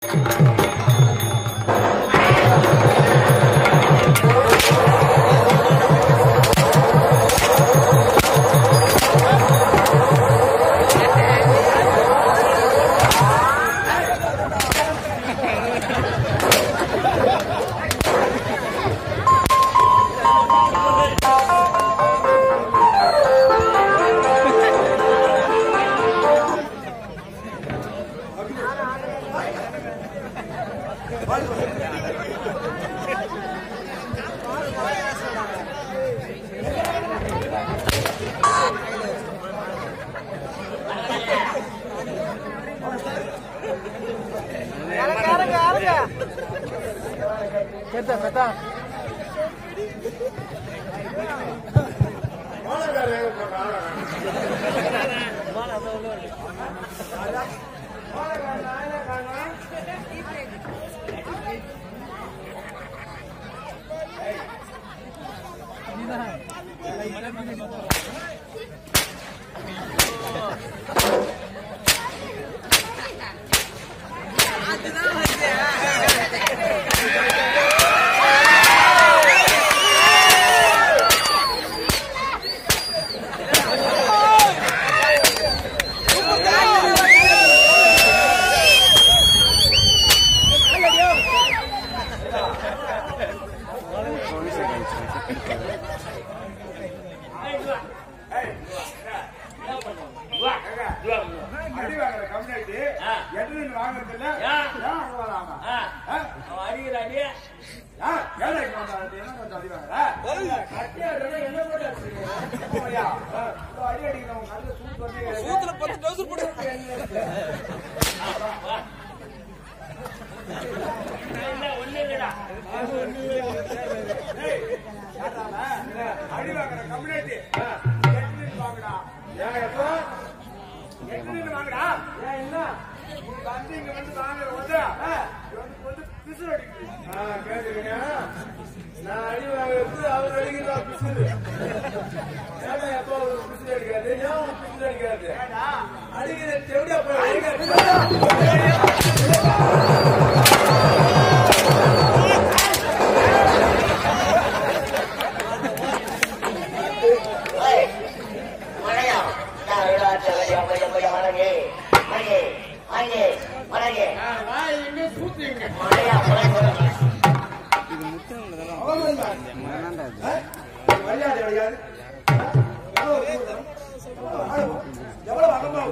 அடி வாங்குற கம்யூனிட்டி எட்டு வாங்குறது இல்ல ஏன்? ஏன் அங்க வராம ஆ, ஆ? அவன் அடிக்கிற அடி ஏன்? வேலைக்கு வந்தாரு, என்ன கொஞ்சம் அடி வாங்குற? கட்டி ஆடுறத என்ன போட்டு அடிச்சிருக்கீங்க? போயா? ஆ, இதோ அடி அடிக்கிறவங்க நல்ல சூட் வந்து- சூத்துல பத்து டவுசர் போடு இல்ல, ஒண்ணும் இல்லடா. ஏய், கேட்டால, அடி வாங்குற கம்யூனிட்டி எட்டு வாங்குடா ஏன் எப்போ எட்டு வாங்குடா ஏன் என்ன நீ வந்து இங்க வந்து வாங்குற வந்து இவனுக்கு வந்து பிசுறு அடிக்குது கேட்டுக்கங்க நான் அடி வாங்குறது அவர் அடிக்கிறதா பிசுறு ஏன்னா எப்போ அவருக்கு பிசுறு அடிக்காது ஏன் அவனுக்கு பிசுறு அடிக்காது அடிக்கிற எப்படி அப்ப அடிக்கிறது மழையா நான் அருளாற்ற வழியா வழியா வழியா வணங்கி வணங்கி வணங்கி வணங்கி மழையா வணங்கி மரியாதை கிடையாது எவ்வளவு அகமா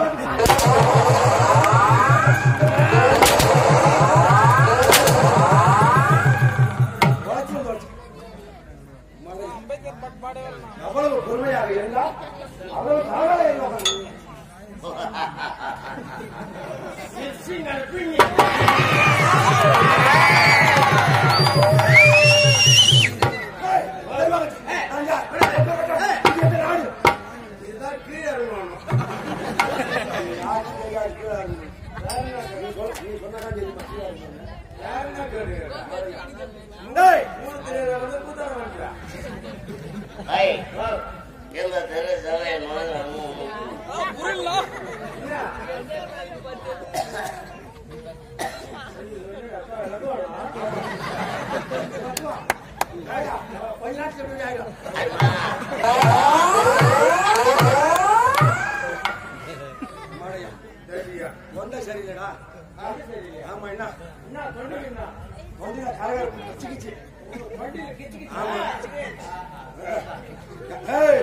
எவ்வளவு பொறுமையாக இருந்தால் அவ்வளவு தாராள இருந்தால் இதுதான் கீழே இறங்கணும் நீ சொன்னா தெரியுமா கீழே இறங்கணும் யாருன்னா கேட்டுக்கிறேன் டேய் மூணு தெரியாத வந்து கூத்தாட வேண்டியா ஐய் இந்த தெரு சபை நுழைஞ்ச புரியல கொஞ்ச நாட்டுக்கு எப்படி ஆயிடும் மாடையா சரியா தொண்டை சரியில்லடா ஆமா என்ன என்ன தொண்டை என்ன தொண்டையில கரகர கிச்சிக்கிச்சு ஆமா ஏய்.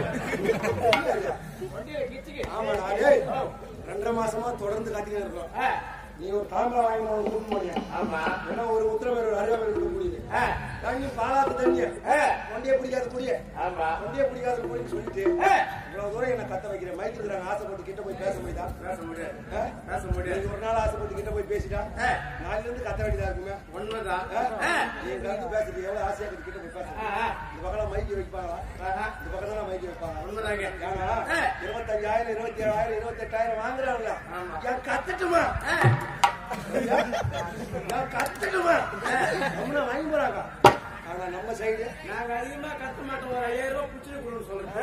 ஆமாடா டேய் ரெண்டரை மாசமா தொடர்ந்து கத்திக்கிட்டு இருக்கோம் நீ ஒரு தாம்பளை வாங்கி ஒரு கூட்டு முடியும் ஆமா ஏன்னா ஒரு உத்தரவேர் ஒரு அருகாமல் இருக்க முடியுது தண்ணி பாலாத்து தண்ணிய கொண்டியே பிடிக்காத குடிய ஆமா கொண்டியே பிடிக்காத குடின்னு சொல்லிட்டு இவ்வளவு தூரம் என்ன கத்த வைக்கிற மைத்துக்கிறாங்க ஆசைப்பட்டு கிட்ட போய் பேச முடியுதா பேச முடியாது பேச முடியாது ஒரு நாள் ஆசைப்பட்டு கிட்ட போய் பேசிட்டா நாளைல இருந்து கத்த வேண்டியதா இருக்குமே உண்மைதான் நீ கலந்து பேசுறது எவ்வளவு ஆசையா இருக்கு கிட்ட போய் பேச இந்த பக்கம் மைக்கு வைப்பாங்களா இந்த பக்கம் தான் மைக்கு வைப்பாங்க உண்மைதாங்க ஏன்னா இருபத்தஞ்சாயிரம் இருபத்தி ஏழாயிரம் இருபத்தி எட்டாயிரம் வாங்குறாங்களா ஏன் கத்துட்டுமா நான் கத்துட்டுமா நம்மள வாங்கி போறாங்க ஆனா நம்ம சைடு நாங்க அதிகமா கத்த மாட்டோம் ஒரு ஐயாயிரம் ரூபாய் புடிச்சு கொடுன்னு சொல்லுங்க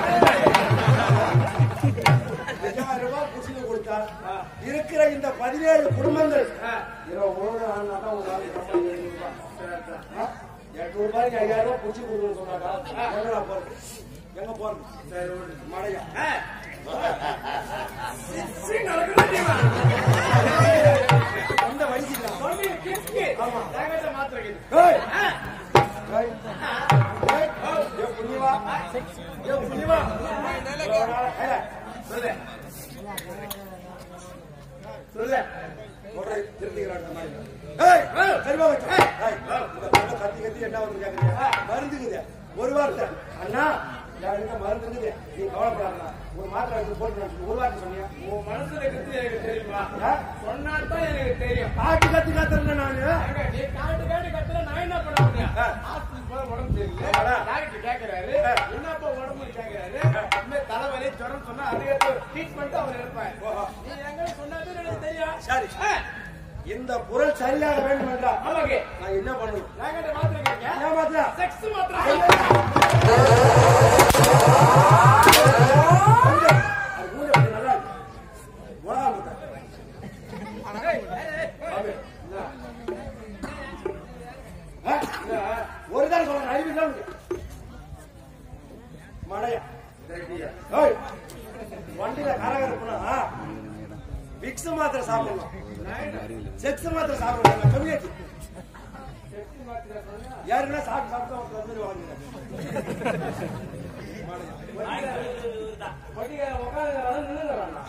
ஐயாயிரம் ரூபாய் புடிச்சு கொடுத்தா இருக்கிற இந்த பதினேழு குடும்பங்கள் இருபது மூணு ஆனா தான் ஒரு நாளைக்கு சம்பளம் எழுநூறு ரூபாய். ஆ? எட்நூறு ரூபாய்க்கு ஐயாயிரம் ரூபாய் புடிச்சு கொடுக்கணும்னு சொன்னாக்கா எங்கடா போறது எங்க போறது சரி விடு. மடையா அந்த வயசுக்கு ஆமா ஏய்! ஏய்! ஏய்! ஏ புண்ணியவா ஏ புண்ணியவா ஏய், சொல்லு சொல்லு சொல்ற திருத்திக்கிறான் இந்த மாதிரி. ஏய்! சரிவா வச்சு. ஏய்! இந்த பொண்ணை கத்தி கத்தி என்ன வந்து கேக்குறீங்க? மருந்துக்குது ஒரு வார்த்தை அண்ணா யாருங்க மருந்து இருக்குது நீ கவலைப்படாதா ஒரு மாத்திரை எடுத்து போட்டு நான் ஒரு வார்த்தை சொன்னியா உன் மனசுல இருக்கிறது எனக்கு தெரியுமா ஆ? சொன்னாதான் எனக்கு தெரியும் பாட்டு கத்து கத்துறேன் நானு ஏங்க, நீ காட்டு காட்டு கத்துல நான் என்ன பண்ண முடியும் ஆ. ஹாஸ்பிட்டல் போற உடம்பு தெரியல ஆமாடா. டாக்டர் கேக்குறாரு ஆ. என்னப்பா உடம்பு கேக்குறாரு இந்த தலைவலி ஜுரம் சொன்னா அதுக்கு ட்ரீட்மெண்ட் அவர் எடுப்பாரு ஓஹோ. நீ எங்க சொன்னது எனக்கு தெரியும் சரி ஆ. இந்த பொருள் சரியாக வேண்டும் என்றால் ஆமாங்க நான் என்ன பண்ணணும் டாக்டர் மாத்திரை கேட்க ஏன் மாத்திரா செக்ஸ் மாத்திரை அது கூட கொஞ்சம் நல்லா இருக்கு. மிளகா முட்டை. சாமி, இந்தா. ஆ? ஒரு தான் சொல்றேன் அறிவு தான் உனக்கு. மடையா ஏய், வண்டியில கரகரப்புனா விக்ஸ் மாத்திரை சாப்பிடணும் செக்ஸ் மாத்திரை சாப்பிடணும் கம்மியாச்சு யாருன்னா சாப்பிட்டு சாப்பிட்டு அவன் வந்து வாங்குறேன் படிக்கார உட்காந்து நின்னுங்கிறான்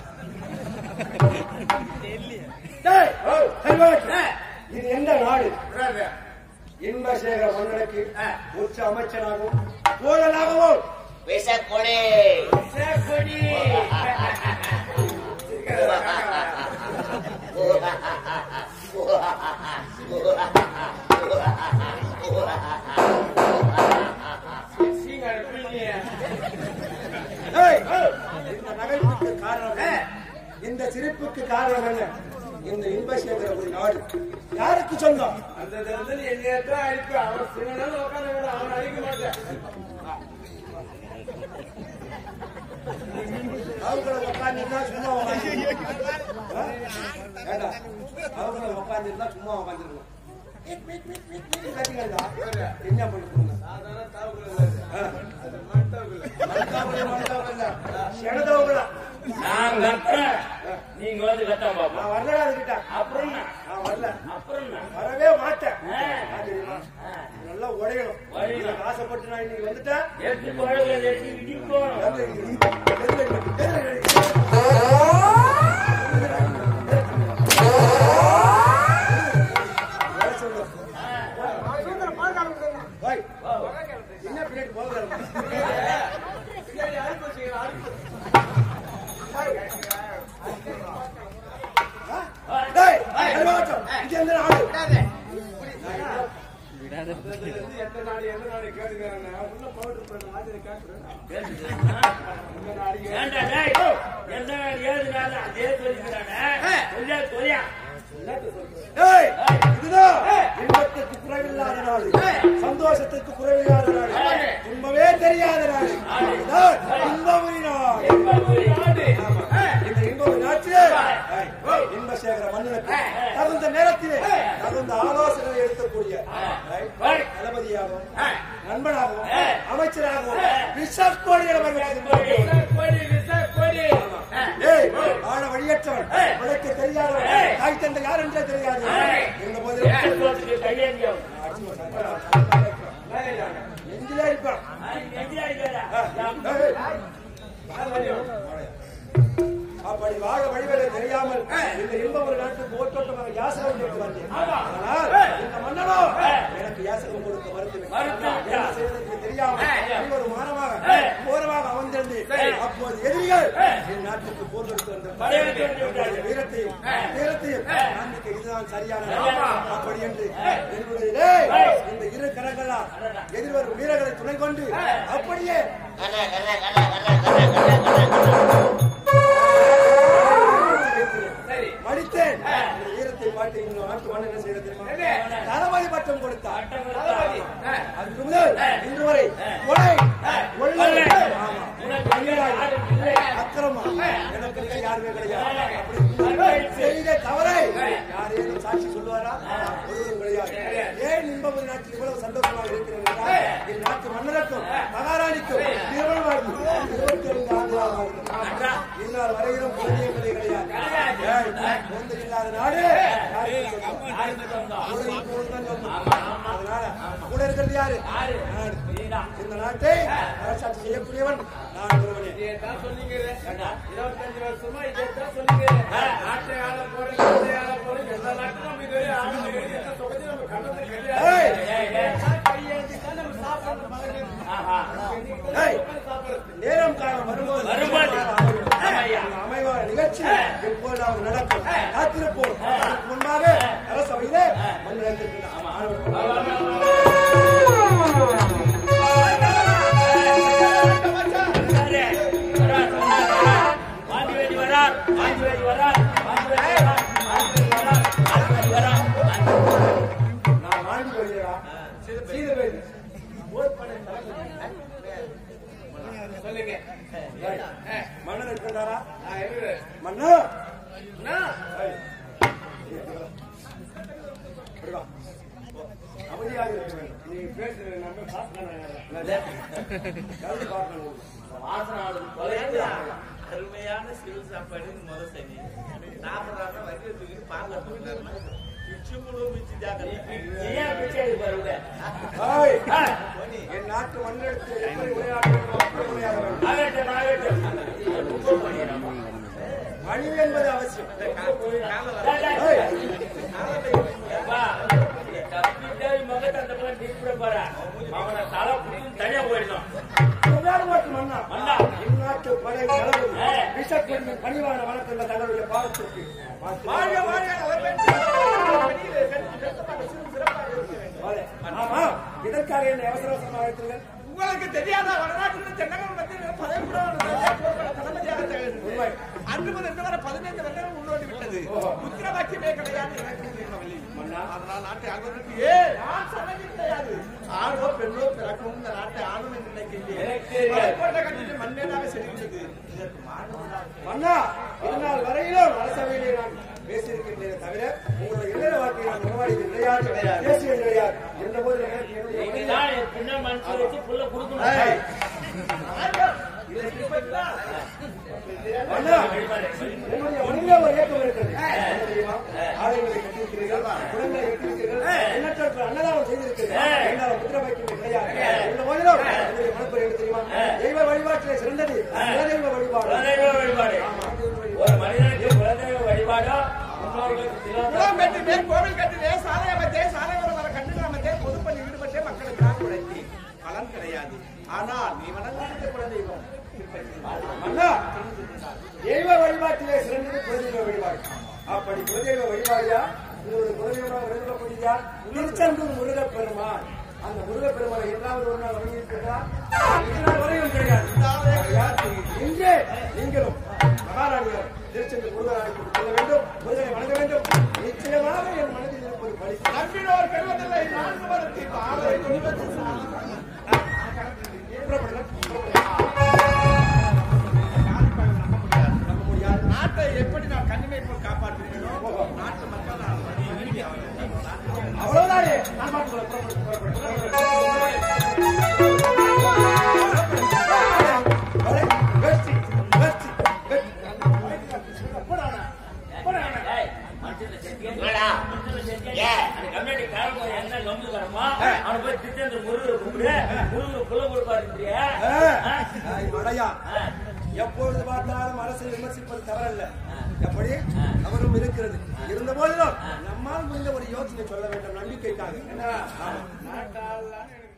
டேய், செல்வராஜ், இது எந்த நாடு இன்பசேகர மன்னனுக்கு உச்ச அமைச்சனாகவும் ஊழலாகவும் விசக்கொடி சேப்படி சீங்காடு பிள்ளைய ஏய், இந்த நகைப்புக்கு காரணம் என்ன? இந்த சிரிப்புக்கு காரணம் என்ன இந்த இன்பசேகர ஒரு நாடு யாருக்கு சொந்தம் அந்த இடத்துல என்னையத்தான் அடிப்பு அவன் சில நாள் உட்காந்து கூட அவன் அடிக்க மாட்டேன் அவங்கள உட்காந்துருந்தா சும்மா உட்காந்து வேண்டாம் அவங்கள உட்காந்துருந்தா சும்மா உட்காந்துருக்கணும் என்ன பண்ணுங்க சாதாரண தாவுக்குள்ள அது மண்டவுக்குள்ள செனதவங்களா நான் கத்துறேன் நீங்க வந்து கத்த பாப்பா நான் வரலடா அதுக்கிட்ட அப்புறம் என்ன? நான் வரல அப்புறம் என்ன? வரவே மாட்டேன் ஆ. நான் தெரியுமா நல்லா உடையணும் உடையணும். எனக்கு ஆசைப்பட்டு நான் இன்னைக்கு வந்துட்டேன் எடுத்து பழக எடுத்து இடிக்கும் எதிரில் எதிரில் எதிரில் வேலை சொல்லு. ஓய், என்ன பின்னாடி போகல டேய், அல்வாட்டம், இது எந்த நாடு? எந்த நாடு எந்த நாடு கேட்டுக்கிறாங்க உள்ள பவுடர் பண்ண மாதிரி கேட்கிறேன் இந்த நாடு ஏண்டா டேய் எந்த நாள் ஏது நாள் அதே சொல்லிக்கிறானே சொல்லியா சொல்லியா டேய், இதுதான் இன்பத்துக்கு குறைவில்லாத நாடு சந்தோஷத்துக்கு குறைவில்லாத நாடு துன்பமே தெரியாத நாடு இதுதான் இன்பமுறி நாடு ஆமா. இந்த இன்பமுறி நாட்டிலே ஏய், இன்பசேகர மன்னனுக்கு தகுந்த நேரத்திலே தகுந்த ஆலோசனை எடுக்கக்கூடிய ஏய், தளபதியாகவும் நண்பனாகவும் அமைச்சராகவும் ரிஷப் கோடியிடம் ஏய், ஆழ வழியற்றவன் உனக்கு தெரியாதவன் தாய் தந்தை யார் என்றே தெரியாது இருந்த போதிலும் கையேந்தியம் நெஞ்சிலே இருப்பான் அப்படி வாழ வழிவரை தெரியாமல் இந்த இன்பம் ஒரு நாட்டுக்கு ஓட்டோட்டம் யாசகம் கேட்டு வந்தேன் ஆனால் இந்த மன்னனோ எனக்கு யாசகம் கொடுக்க மறுத்து மறுத்து என்ன செய்வதற்கு தெரியாமல் ஒரு மானமாக போரமாக அமர்ந்திருந்து அப்போது எதிரிகள் என் நாட்டுக்கு போர் தொடுத்து வந்த படையெடுத்து வந்து விட்டார்கள். நம்முடைய வீரத்தையும் வீரத்தையும் நம்பிக்கை இதுதான் சரியான அப்படி என்று என்னுடைய டேய், இந்த இரு கரங்களால் எதிர்வரும் வீரர்களை துணை கொண்டு அப்படியே கண்ணா கண்ணா கண்ணா கண்ணா கண்ணா கண்ணா மடித்தேன் இந்த வீரத்தை பாட்டு இன்னும் நாட்டு மன்னன் என்ன செய்யறது தெரியுமா என்ன? தளபதி பட்டம் கொடுத்தார் பட்டம் கொடுத்தார். ஆ. அன்று முதல் இன்று வரை கொலை கொள்ளை கொள்ளை. ஆமா உனக்கு ஐயனார் யாரும் இல்லை. அக்கிரமா எனக்கு இல்லை, யாருமே கிடையாது அப்படி செய்த தவறை யாரேனும் சாட்சி சொல்லுவாரா ஒருவரும் கிடையாது ஏன் இன்பபுரி நாட்டில் இவ்வளவு சந்தோஷமாக இருக்கிறேன் என்றால், என் நாட்டு மன்னருக்கும் மகாராணிக்கும் திருமணம் வாழ்ந்து இருபத்தி ஐந்து ஆண்டுகளாக வாழ்ந்தது. இந்நாள் வரையிலும் குழந்தை கிடையாது ஏய், குழந்தை இல்லாத நாடு யாருக்கு சொந்தம்? யாருக்கு சொந்தம்? ஒரு இப்போது தான் சொந்தம். அதனால கூட இருக்கிறது யாரு யாரு? நாடு. நீதான். இந்த நாட்டை அரசாட்சி செய்யக்கூடியவன் நான் ஒருவனே இதைத்தான் சொன்னீங்க. இருபத்தஞ்சு வருஷமா இதைத்தான் சொன்னீங்க. நாட்டை ஆள போறேன், நாட்டை ஆள போறேன், எல்லா நாட்டுக்கும் நம்ம இதுவரை ஆள முடியாது. எந்த தொகுதியும் நம்ம கண்டது கிடையாது. ஏய். ஏய், ஏய். இதைத்தான் கையேந்திதான் நம்ம சாப்பிடுறது பழக்கம். ஆஹா. ஏய். சாப்பிடுறது. நேரம் காலம் வரும்போது வரும்போது. ஆமாய்யா. இந்த அமைவான நிகழ்ச்சி எப்போதாவது நடக்கும் காத்திருப்போம் அதற்கு முன்பாக அரசவையிலே மண் சரி. வரார், வரார், வரார். வாந்திவேதி வரார், வாந்திவேதி வரார், வாந்திவேதி வரார், வாந்திவேதி வரார், வாந்திவேதி வரார், வாந்திவேதி நான் வாழ்ந்து வருகிறா சீத பேர் சொல்லுங்க. மன்னர் இருக்கின்றாரா நான் இருக்கிறேன். மன்னர் அண்ணா, ஏய். இப்படி வா. அமைதியாக இருக்க வேண்டும் நீங்க பேசுறது நம்ம பார்க்கணும். என்னது? யாரு பார்க்கணும்? வாசனாவது கொலையா? அருமையான சிவில் சாப்பாடு முத சனி சாப்பிடாத வயிறு தூக்கிட்டு பார்க்க தூக்கிட்டாருன்னா பிச்சு முழு பிச்சு ஜாக்கிரதை ஏன் பிச்சை எடுக்க வருவ? ஏய். ஆ, என் நாட்டு மண்ணிடத்தில் எப்படி உரையாட வேண்டும் அப்படி உரையாட வேண்டும் ஆகட்டும், ஆகட்டும். ரொம்ப பண்ணிடுறான். பணிவு என்பது அவசியம் டேய், டேய். எப்பா, நீ தப்பிட்டா இவன் முகத்தை அந்த பக்கம் திருப்பிட போற. அவனை தலை புடிச்சு தனியா போயிடணும் தமிழ்நாடு நாட்டு மன்னா மன்னா. இந்நாட்டு படை தளபதி ஏ. விஷப்பெண்ணு பணிவான வணக்கங்கள் தங்களுடைய பாதத்திற்கு வாழ்க, வாழ்க, அவர் பெற்ற பணியிலே கற்று பெற்றமாக சிறு சிறப்பாக இருக்க வேண்டும். வாழை. ஆமா இதற்காக என்ன அவசர அவசரமாக இருக்கிறீர்கள் உங்களுக்கு தெரியாத வடநாட்டில் தென்னகம் மத்தியில் பதவிப்படாத தளபதியாக திகழ்கிறது. உண்மை. அன்று முதல் இன்று வரை பதினைந்து வருடங்கள் முன்னோடி விட்டது முத்திர வாக்கியமே கிடையாது எனக்கு தெரியவில்லை. அதனால் நாட்டை ஆள்வதற்கு ஏ நான் சம்மதி கிடையாது ஆணோ பெண்ணோ பிறக்கும் இந்த நாட்டை ஆணும் என்று நினைக்கின்றேன் எனக்கு தெரியாது. மலைக்கோட்டை கட்டிட்டு மண்மேலாக செலுத்தது இதற்கு மாநிலம் மன்னா இதனால் வரையிலும் அரசவையிலே நான் பேசியிருக்கின்றேனே தவிர உங்களுடைய இளைய வார்த்தை நான் உணவாடியது கிடையாது பேசியது கிடையாது என்ற போது எனக்கு என்னுடைய மனைவி- இதுதான் என் பின்ன மனசு வச்சு புள்ள ஏய். கொடுக்கணும் இதை திருப்பதிலா மன்னா, என்னுடைய மனைவியே ஒரு இயக்கம் இருக்கிறது என்ன தெரியுமா? ஆலயங்களை கட்டியிருக்கிறீர்கள் குளங்களை கட்டியிருக்கிறீர்கள் எண்ணற்ற அன்னதானம் செய்திருக்கிறீர்கள் என்னால் முத்திர வைக்கிறது கிடையாது இந்த போதிலும் என்னுடைய மனப்பெரு என்ன தெரியுமா தெய்வ வழிபாட்டிலே சிறந்தது குலதெய்வ வழிபாடு குலதெய்வ வழிபாடு ஒரு மனிதனுக்கு குலதெய்வ வழிபாடோ முன்னோர்களுக்கு குளம் திலோத்தம் கட்டினே கோவில் கட்டினே சாலை அமைத்தே சாலை வர கண்டு அமைத்தே பொதுப்பணி ஈடுபட்டே மக்களுக்காக உழைத்தி பலன் கிடையாது ஆனால் நீ வணங்காத குலதெய்வம் அண்ணா தெய்வ வழிபாட்டிலே சிறந்தது குலதெய்வ வழிபாடு அப்படி குலதெய்வ வழிபாடியா உங்களுடைய குலதெய்வமாக விளங்கக்கூடியதா திருச்செந்தூர் முருகப் பெருமான் அந்த முருகப் பெருமானை இரண்டாவது ஒரு நாள் வணங்கியிருக்கிறதா இது நாள் வரையும் கிடையாது ஆகையால் இங்கே நீங்களும் மகாராணியார் திருச்செந்தூர் முருகராணிக்கு செல்ல வேண்டும் முருகனை வணங்க வேண்டும் நிச்சயமாக என் மனதில் இருப்பது பலிக்கும் நம்பினோர் கெடுவதில்லை நான்கு மதத்தில் ஆலை குடும்பத்தை புறப்படுங்கள், புறப்படுங்கள். நாட்டை எப்படி நான் கண்ணிமை போல் காப்பாற்றுகிறேனோ நாட்டு மக்கள் நான் அவ்வளவுதானே நான் பார்த்துக்கிறேன் புறப்படுங்கள், புறப்படுங்கள். வெற்றி வெற்றி வெற்றி ஏய், மனுஷனை செத்தியா? என்னடா? மனுஷனை செத்தியா? ஏன்? அந்த கம்யூனிட்டி காரங்க என்ன கம்பு தரமா அவனை போய் திருச்செந்தூர் முருகரை கூப்பிடு முருகர் புள்ள கொடுப்பாருன்றியா மடையா எப்பொழுது பார்த்தாலும் அரசை விமர்சிப்பது தவறல்ல எப்படி அவரும் இருக்கிறது இருந்த போதிலும் நம்மால் முடிந்த ஒரு யோசனை சொல்ல வேண்டும் நம்பிக்கைக்காக என்ன ஆமா. நாட்டால்